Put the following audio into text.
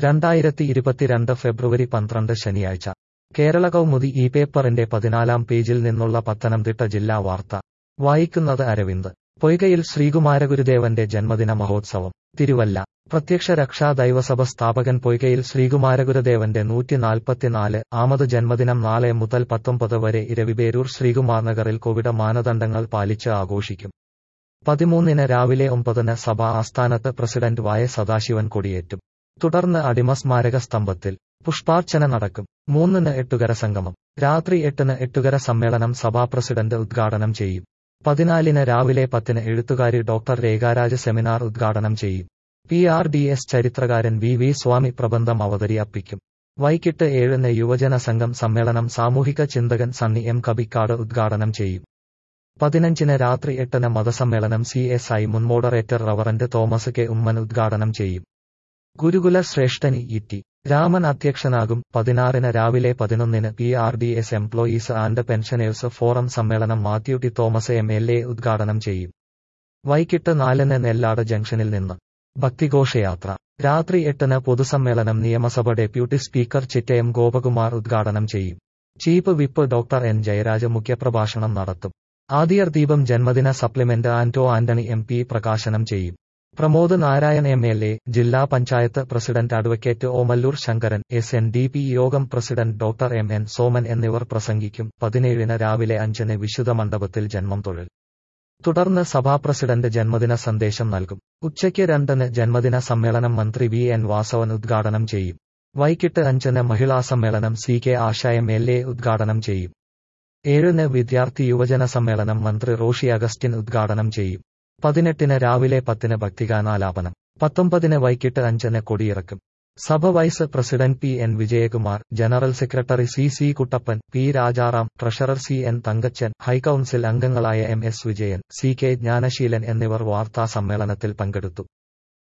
രണ്ടായിരത്തി ഇരുപത്തിരണ്ട് ഫെബ്രുവരി പന്ത്രണ്ട് ശനിയാഴ്ച കേരള കൗമുദി ഈ പേപ്പറിന്റെ പതിനാലാം പേജിൽ നിന്നുള്ള പത്തനംതിട്ട ജില്ലാ വാർത്ത വായിക്കുന്നത് അരവിന്ദ് പൊയ്കയിൽ ശ്രീകുമാരഗുരുദേവന്റെ ജന്മദിന മഹോത്സവം തിരുവല്ല പ്രത്യക്ഷ രക്ഷാ ദൈവസഭ സ്ഥാപകൻ പൊയ്കയിൽ ശ്രീകുമാരഗുരുദേവന്റെ നൂറ്റിനാൽപ്പത്തിനാല് ആമത് ജന്മദിനം നാളെ മുതൽ പത്തൊമ്പത് വരെ ഇരവിപേരൂർ ശ്രീകുമാർ നഗറിൽ കോവിഡ് മാനദണ്ഡങ്ങൾ പാലിച്ച് ആഘോഷിക്കും പതിമൂന്നിന് രാവിലെ ഒമ്പതിന് സഭാ ആസ്ഥാനത്ത് പ്രസിഡന്റ് വായ സദാശിവൻ കൊടിയേറ്റും തുടർന്ന് അടിമസ്മാരക സ്തംഭത്തിൽ പുഷ്പാർച്ചന നടക്കും മൂന്നിന് എട്ടുകര സംഗമം രാത്രി എട്ടിന് എട്ടുകര സമ്മേളനം സഭാ പ്രസിഡന്റ് ഉദ്ഘാടനം ചെയ്യും പതിനാലിന് രാവിലെ പത്തിന് എഴുത്തുകാരി ഡോക്ടർ രേഖാരാജ് സെമിനാർ ഉദ്ഘാടനം ചെയ്യും പി ആർ ഡി എസ് ചരിത്രകാരൻ വി വി സ്വാമി പ്രബന്ധം അവതരിപ്പിക്കും വൈകിട്ട് ഏഴിന് യുവജന സംഘം സമ്മേളനം സാമൂഹിക ചിന്തകൻ സണ്ണി എം കബിക്കാട് ഉദ്ഘാടനം ചെയ്യും പതിനഞ്ചിന് രാത്രി എട്ടിന് മതസമ്മേളനം സി എസ് ഐ മുൻ moderator reverend Thomas K Oommen ഉദ്ഘാടനം ചെയ്യും ഗുരുകുല ശ്രേഷ്ഠൻ ഇ ടി രാമൻ അധ്യക്ഷനാകും പതിനാറിന് രാവിലെ പതിനൊന്നിന് P R D S employees and pensioners forum സമ്മേളനം Mathew T Thomas M L A ഉദ്ഘാടനം ചെയ്യും വൈകിട്ട് നാലിന് നെല്ലാട് ജംഗ്ഷനിൽ നിന്ന് ഭക്തിഘോഷയാത്ര രാത്രി എട്ടിന് പൊതുസമ്മേളനം നിയമസഭ ഡെപ്യൂട്ടി സ്പീക്കർ ചിറ്റയം ഗോപകുമാർ ഉദ്ഘാടനം ചെയ്യും chief whip doctor N Jayaraj മുഖ്യപ്രഭാഷണം നടത്തും ആദിയർ ദീപം ജന്മദിന supplement Anto Antony M P പ്രകാശനം ചെയ്യും Pramod Narayan M L A ജില്ലാ panchayat president advocate Omallur Sankaran S N D P യോഗം president doctor M N Soman എന്നിവർ പ്രസംഗിക്കും പതിനേഴിന് രാവിലെ അഞ്ചിന് വിശുദ്ധ മണ്ഡപത്തിൽ ജന്മം തൊഴിൽ തുടർന്ന് സഭാ പ്രസിഡന്റ് ജന്മദിന സന്ദേശം നൽകും ഉച്ചയ്ക്ക് രണ്ടിന് ജന്മദിന സമ്മേളനം മന്ത്രി വി എൻ വാസവൻ ഉദ്ഘാടനം ചെയ്യും വൈകിട്ട് അഞ്ചിന് മഹിളാ സമ്മേളനം C K Asha M L A ഉദ്ഘാടനം ചെയ്യും ഏഴിന് വിദ്യാർത്ഥി യുവജന സമ്മേളനം മന്ത്രി റോഷി അഗസ്റ്റിൻ ഉദ്ഘാടനം ചെയ്യും പതിനെട്ടിന് രാവിലെ പത്തിന് ഭക്തിഗാനാലാപനം പത്തൊമ്പതിന് വൈകിട്ട് അഞ്ചിന് കൊടിയിറക്കും സഭ vice president P N Vijayakumar general secretary C C Kuttappan P Rajaram treasurer C N Thankachan high council അംഗങ്ങളായ M S Vijayan C K Jnanaseelan എന്നിവർ വാർത്താ സമ്മേളനത്തിൽ പങ്കെടുത്തു